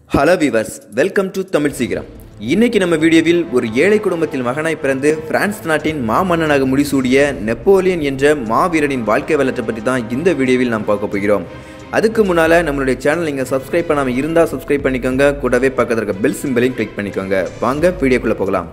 hello viewers welcome to Tamil சீக்கிரம் இன்னைக்கு நம்ம வீடியோவில் ஒரு ஏழை குடும்பத்தில் மகனாய் பிறந்து பிரான்ஸ் நாட்டின் மாமன்னனாக முடிசூடிய நெப்போலியன் என்ற மாவீரனின் வாழ்க்கை வரலாற்றை பற்றி தான் இந்த வீடியோவில் நாம் பார்க்க போகிறோம் அதுக்கு முன்னால் நம்மளுடைய சேனல் நீங்கள் சப்ஸ்கிரைப் பண்ணாமல் இருந்தால் சப்ஸ்கிரைப் பண்ணிக்கோங்க கூடவே பக்கத்தில் இருக்க பெல் சிம்பிளையும் கிளிக் பண்ணிக்கோங்க வாங்க வீடியோக்குள்ளே போகலாம்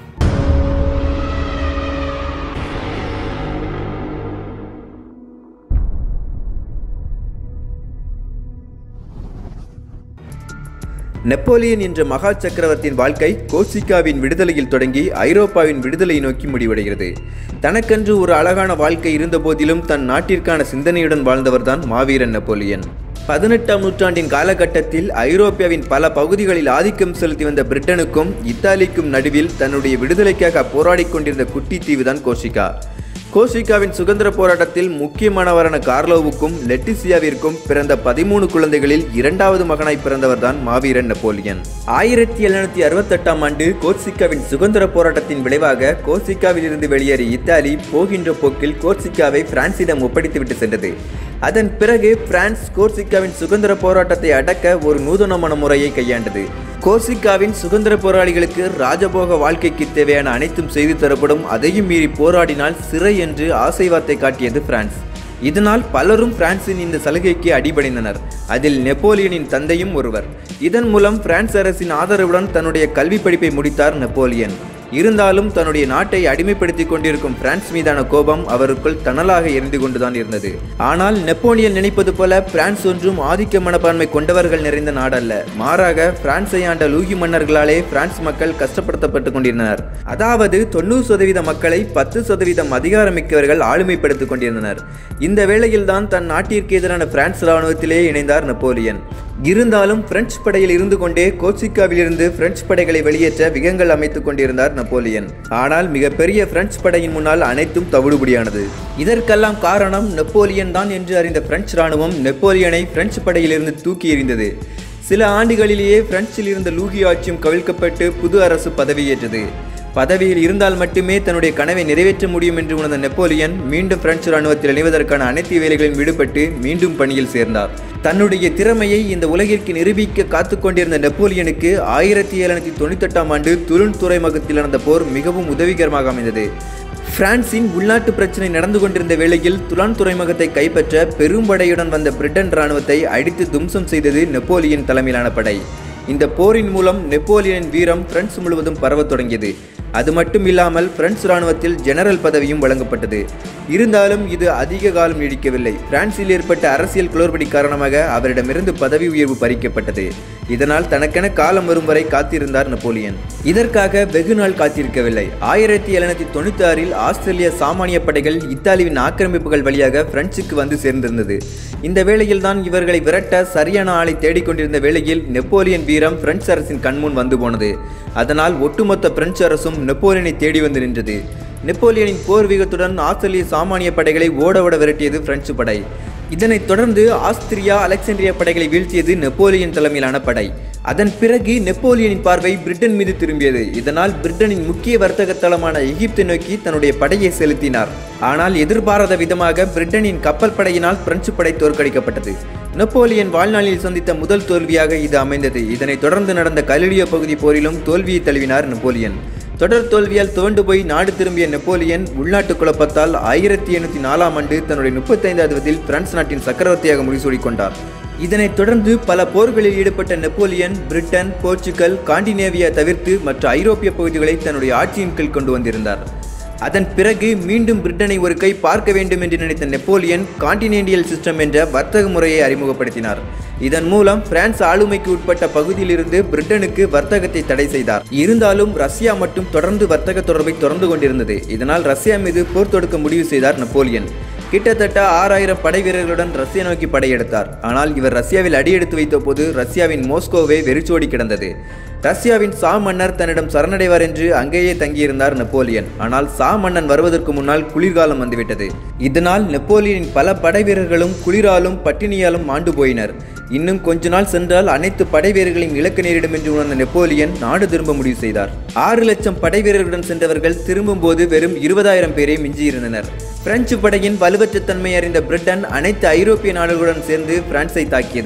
நெப்போலியன் என்ற மகா சக்கரவர்த்தியின் வாழ்க்கை கோசிக்காவின் விடுதலையில் தொடங்கி ஐரோப்பாவின் விடுதலை நோக்கி முடிவடைகிறது தனக்கென்று ஒரு அழகான வாழ்க்கை இருந்தபோதிலும் தன் நாட்டிற்கான சிந்தனையுடன் வாழ்ந்தவர்தான் மாவீரன் நெப்போலியன் பதினெட்டாம் நூற்றாண்டின் காலகட்டத்தில் ஐரோப்பியாவின் பல பகுதிகளில் ஆதிக்கம் செலுத்தி வந்த பிரிட்டனுக்கும் இத்தாலிக்கும் நடுவில் தன்னுடைய விடுதலைக்காக போராடிக் கொண்டிருந்த குட்டி தீவுதான் கோஷிகா கோஷிகாவின் சுதந்திர போராட்டத்தில் முக்கியமானவரான கார்லோவுக்கும் லெட்டிசியாவிற்கும் பிறந்த பதிமூணு குழந்தைகளில் இரண்டாவது மகனாய் பிறந்தவர்தான் மாவீரன் நெப்போலியன் ஆயிரத்தி எழுநூத்தி அறுபத்தெட்டாம் ஆண்டு கோர்சிக்காவின் சுதந்திர போராட்டத்தின் விளைவாக கோர்சிக்காவில் இருந்து வெளியேறிய இத்தாலி போகின்ற போக்கில் கோர்சிக்காவை பிரான்சிடம் ஒப்படைத்துவிட்டு சென்றது அதன் பிறகு பிரான்ஸ் கோர்சிக்காவின் சுதந்திர போராட்டத்தை அடக்க ஒரு நூதனமான முறையை கையாண்டது கோர்சிக்காவின் சுதந்திர போராளிகளுக்கு ராஜபோக வாழ்க்கைக்கு தேவையான அனைத்தும் செய்து தரப்படும் அதையும் மீறி போராடினால் சிறை என்று ஆசை வார்த்தை காட்டியது பிரான்ஸ் இதனால் பலரும் பிரான்சின் இந்த சலுகைக்கு அடிபணிந்தனர் அதில் நெப்போலியனின் தந்தையும் ஒருவர் இதன் மூலம் பிரான்ஸ் அரசின் ஆதரவுடன் தன்னுடைய கல்வி படிப்பை முடித்தார் நெப்போலியன் இருந்தாலும் தன்னுடைய நாட்டை அடிமைப்படுத்தி கொண்டிருக்கும் பிரான்ஸ் மீதான கோபம் அவருக்குள் தணலாக எரிந்து கொண்டுதான் இருந்தது ஆனால் நெப்போலியன் நினைப்பது போல பிரான்ஸ் ஒன்றும் ஆதிக்க மனப்பான்மை கொண்டவர்கள் நிறைந்த நாடல்ல மாறாக பிரான்ஸை ஆண்ட லூகி மன்னர்களாலே பிரான்ஸ் மக்கள் கஷ்டப்படுத்தப்பட்டு கொண்டிருந்தனர் அதாவது தொண்ணூறு சதவீத மக்களை பத்து சதவீதம் அதிகாரமிக்கவர்கள் ஆளுமைப்படுத்திக் கொண்டிருந்தனர் இந்த வேளையில்தான் தன் நாட்டிற்கு எதிரான பிரான்ஸ் இராணுவத்திலே இணைந்தார் நெப்போலியன் இருந்தாலும் பிரெஞ்சு படையில் இருந்து கொண்டே கோச்சிக்காவிலிருந்து பிரெஞ்சு படைகளை வெளியேற்ற விகங்கள் அமைத்துக் கொண்டிருந்தார் நெப்போலியன் ஆனால் மிகப்பெரிய பிரெஞ்சு படையின் முன்னால் அனைத்தும் தவிடுபடியானது இதற்கெல்லாம் காரணம் நெப்போலியன் தான் என்று அறிந்த பிரெஞ்சு இராணுவம் நெப்போலியனை பிரெஞ்சு படையிலிருந்து தூக்கி எறிந்தது சில ஆண்டுகளிலேயே பிரெஞ்சில் இருந்த லூகி ஆட்சியும் கவிழ்க்கப்பட்டு புது அரசு பதவியேற்றது பதவியில் இருந்தால் மட்டுமே தன்னுடைய கனவை நிறைவேற்ற முடியும் என்று உணர்ந்த நெப்போலியன் மீண்டும் பிரெஞ்சு ராணுவத்தில் இணைவதற்கான அனைத்து வேலைகளிலும் ஈடுபட்டு மீண்டும் பணியில் சேர்ந்தார் தன்னுடைய திறமையை இந்த உலகிற்கு நிரூபிக்க காத்து கொண்டிருந்த நெப்போலியனுக்கு ஆயிரத்தி எழுநூத்தி தொண்ணூத்தெட்டாம் ஆண்டு துருன் துறைமுகத்தில் நடந்த போர் மிகவும் உதவிகரமாக அமைந்தது பிரான்சின் உள்நாட்டு பிரச்சனை நடந்து கொண்டிருந்த வேளையில் துலான் துறைமுகத்தை கைப்பற்ற பெரும்படையுடன் வந்த பிரிட்டன் இராணுவத்தை அடித்து தும்சம் செய்தது நெப்போலியன் தலைமையிலான படை இந்த போரின் மூலம் நெப்போலியனின் வீரம் பிரான்ஸ் முழுவதும் பரவத் தொடங்கியது அது மட்டும் இல்லாமல் பிரெஞ்சு இராணுவத்தில் ஜெனரல் பதவியும் வழங்கப்பட்டது இருந்தாலும் இது அதிக காலம் நீடிக்கவில்லை பிரான்சில் ஏற்பட்ட அரசியல் குளறுபடி காரணமாக அவரிடமிருந்து பதவி உயர்வு பறிக்கப்பட்டது இதனால் தனக்கென காலம் வரும் வரை காத்திருந்தார் நெப்போலியன் இதற்காக வெகு நாள் காத்திருக்கவில்லை ஆயிரத்தி எழுநூத்தி தொண்ணூத்தி ஆறில் ஆஸ்திரேலிய சாமானிய படைகள் இத்தாலியின் ஆக்கிரமிப்புகள் வழியாக பிரெஞ்சுக்கு வந்து சேர்ந்திருந்தது இந்த வேளையில் தான் இவர்களை விரட்ட சரியான ஆளை தேடிக்கொண்டிருந்த வேளையில் நெப்போலியன் வீரம் பிரெஞ்சு அரசின் கண்முன் வந்து போனது அதனால் ஒட்டுமொத்த பிரெஞ்சு அரசும் நெப்போலியனை தேடி வந்து நின்றது நெப்போலியனின் போர் வீகத்துடன் ஆஸ்திரேலிய சாமானிய படைகளை ஓட ஓட விரட்டியது பிரெஞ்சு படை இதனைத் தொடர்ந்து ஆஸ்திரியா அலெக்சாண்டிரியா படைகளை வீழ்த்தியது நெப்போலியன் தலைமையிலான படை அதன் பிறகு நெப்போலியனின் பார்வை பிரிட்டன் மீது திரும்பியது இதனால் பிரிட்டனின் முக்கிய வர்த்தக தளமான எகிப்தை நோக்கி தன்னுடைய படையை செலுத்தினார் ஆனால் எதிர்பாராத விதமாக பிரிட்டனின் கப்பல் படையினால் பிரெஞ்சு படை தோற்கடிக்கப்பட்டது நெப்போலியன் வாழ்நாளில் சந்தித்த முதல் தோல்வியாக இது அமைந்தது இதனைத் தொடர்ந்து நடந்த கலிலியோ பகுதி போரிலும் தோல்வியை தழுவினார் நெப்போலியன் தொடர் தோல்வியால் துவண்டு போய் நாடு திரும்பிய நெப்போலியன் உள்நாட்டு குழப்பத்தால் ஆயிரத்தி எண்ணூற்றி நாலாம் ஆண்டு தன்னுடைய முப்பத்தைந்தாவது வயதில் பிரான்ஸ் நாட்டின் சக்கரவர்த்தியாக முடிசூடி கொண்டார் இதனைத் தொடர்ந்து பல போர்களில் ஈடுபட்ட நெப்போலியன் பிரிட்டன் போர்ச்சுகல் காண்டினேவியா தவிர்த்து மற்ற ஐரோப்பிய பகுதிகளை தன்னுடைய ஆட்சியின் கீழ் கொண்டு வந்திருந்தார் அதன் பிறகு மீண்டும் பிரிட்டனை ஒரு கை பார்க்க வேண்டும் என்று நினைத்த நெப்போலியன் காண்டினென்டியல் சிஸ்டம் என்ற வர்த்தக முறையை அறிமுகப்படுத்தினார் இதன் மூலம் பிரான்ஸ் ஆளுமைக்கு உட்பட்ட பகுதியிலிருந்து பிரிட்டனுக்கு வர்த்தகத்தை தடை செய்தார் இருந்தாலும் ரஷ்யா மட்டும் தொடர்ந்து வர்த்தக தொடர்பை தொடர்ந்து கொண்டிருந்தது இதனால் ரஷ்யா மீது போர் தொடுக்க முடிவு செய்தார் நெப்போலியன் கிட்டத்தட்ட ஆறாயிரம் படை வீரர்களுடன் ரஷ்யா நோக்கி படையெடுத்தார் ஆனால் இவர் ரஷ்யாவில் அடியெடுத்து வைத்த போது ரஷ்யாவின் மோஸ்கோவே வெறிச்சோடி கிடந்தது ரஷ்யாவின் சா மன்னர் தன்னிடம் சரணடைவார் என்று அங்கேயே தங்கியிருந்தார் நெப்போலியன் ஆனால் சா மன்னன் வருவதற்கு முன்னால் குளிர்காலம் வந்துவிட்டது இதனால் நெப்போலியனின் பல படை வீரர்களும் குளிராலும் பட்டினியாலும் மாண்டு போயினர் இன்னும் கொஞ்ச நாள் சென்றால் அனைத்து படை வீரர்களையும் இழக்க நேரிடும் என்று உணர்ந்த நெப்போலியன் நாடு திரும்ப முடிவு செய்தார் ஆறு லட்சம் படை வீரர்களுடன் சென்றவர்கள் திரும்பும்போது வெறும் இருபதாயிரம் பேரே மிஞ்சியிருந்தனர் பிரெஞ்சு படையின் வலுவற்ற தன்மை அறிந்த பிரிட்டன் அனைத்து ஐரோப்பிய நாடுகளுடன் சேர்ந்து பிரான்ஸை தாக்கியது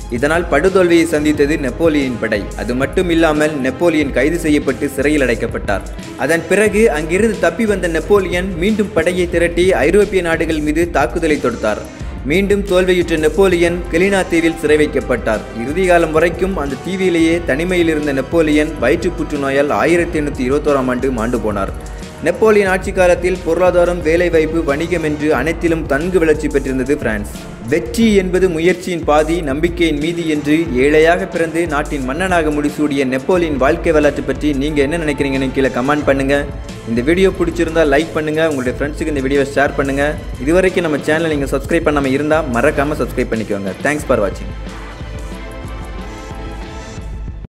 இதனால் படுதோல்வியை சந்தித்தது நெப்போலியன் படை அது மட்டும் இல்லாமல் நெப்போலியன் கைது செய்யப்பட்டு சிறையில் அடைக்கப்பட்டார் அதன் பிறகு அங்கிருந்து தப்பி வந்த நெப்போலியன் மீண்டும் படையை திரட்டி ஐரோப்பிய நாடுகள் மீது தாக்குதலை தொடுத்தார் மீண்டும் தோல்வியுற்ற நெப்போலியன் கெலினா தீவில் சிறை வைக்கப்பட்டார் இறுதி காலம் வரைக்கும் அந்த தீவிலேயே தனிமையில் இருந்த நெப்போலியன் வயிற்று புற்றுநோயால் ஆயிரத்தி எண்ணூற்றி இருபத்தோராம் ஆண்டு மாண்டு போனார் நெப்போலியன் ஆட்சி காலத்தில் பொருளாதாரம் வேலைவாய்ப்பு வணிகம் என்று அனைத்திலும் தன்கு வளர்ச்சி பெற்றிருந்தது பிரான்ஸ் வெற்றி என்பது முயற்சியின் பாதி நம்பிக்கையின் மீதி என்று ஏழையாக பிறந்து நாட்டின் மன்னனாக முடிசூடிய நெப்போலியன் வாழ்க்கை வரலாற்று பற்றி நீங்கள் என்ன நினைக்கிறீங்கன்னு கீழே கமெண்ட் பண்ணுங்கள் இந்த வீடியோ பிடிச்சிருந்தா லைக் பண்ணுங்கள் உங்களுடைய ஃப்ரெண்ட்ஸுக்கு இந்த வீடியோவை ஷேர் பண்ணுங்கள் இதுவரைக்கும் நம்ம சேனலை நீங்கள் சப்ஸ்கிரைப் பண்ணாமல் இருந்தால் மறக்காமல் சப்ஸ்கிரைப் பண்ணிக்கோங்க தேங்க்ஸ் ஃபார் வாட்சிங்